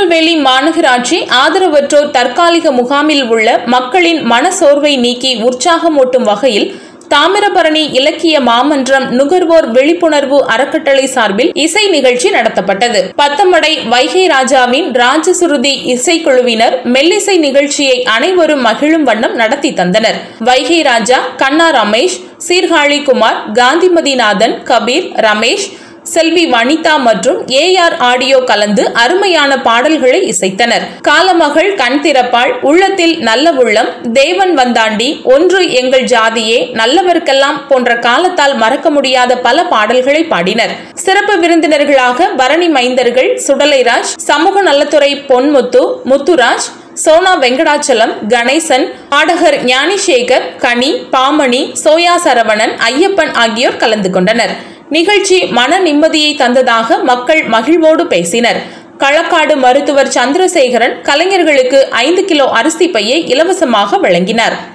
திருநெல்வேலி மாநகராட்சி ஆதரவற்றோர் தற்காலிக முகாமில் உள்ள மக்களின் மனசோர்வை நீக்கி உற்சாகமூட்டும் வகையில் தாமிரபரணி இலக்கிய மாமன்றம் நுகர்வோர் விழிப்புணர்வு அறக்கட்டளை சார்பில் இசை நிகழ்ச்சி நடத்தப்பட்டது பத்தமடை வைகை ராஜாவின் ராஜசுருதி இசைக்குழுவினர் மெல்லிசை நிகழ்ச்சியை அனைவரும் மகிழும் வண்ணம் நடத்தி தந்தனர் வைகை ராஜா கண்ணா ரமேஷ் சீர்காழி குமார் காந்திமதிநாதன் கபீர் ரமேஷ் செல்வி வனிதா மற்றும் ஏஆர் ஆடியோ கலந்து அருமையான பாடல்களை இசைத்தனர் காலமகள் கண் திறப்பாள் உள்ளத்தில் நல்ல உள்ளம் தேவன் வந்தாண்டி ஒன்று எங்கள் ஜாதியே நல்லவர்க்கெல்லாம் போன்ற காலத்தால் மறக்க முடியாத பல பாடல்களை பாடினர் சிறப்பு விருந்தினர்களாக பரணி மைந்தர்கள் சுடலைராஜ் சமூக நலத்துறை பொன்முத்து முத்துராஜ் சோனா வெங்கடாச்சலம் கணேசன் பாடகர் ஞானிசேகர் கனி பாமணி சோயா சரவணன் ஐயப்பன் ஆகியோர் கலந்து கொண்டனர் நிகழ்ச்சி மன நிம்மதியை தந்ததாக மக்கள் மகிழ்வோடு பேசினர் களக்காடு மருத்துவர் சந்திரசேகரன் கலைஞர்களுக்கு ஐந்து கிலோ அரிசி பையை இலவசமாக வழங்கினார்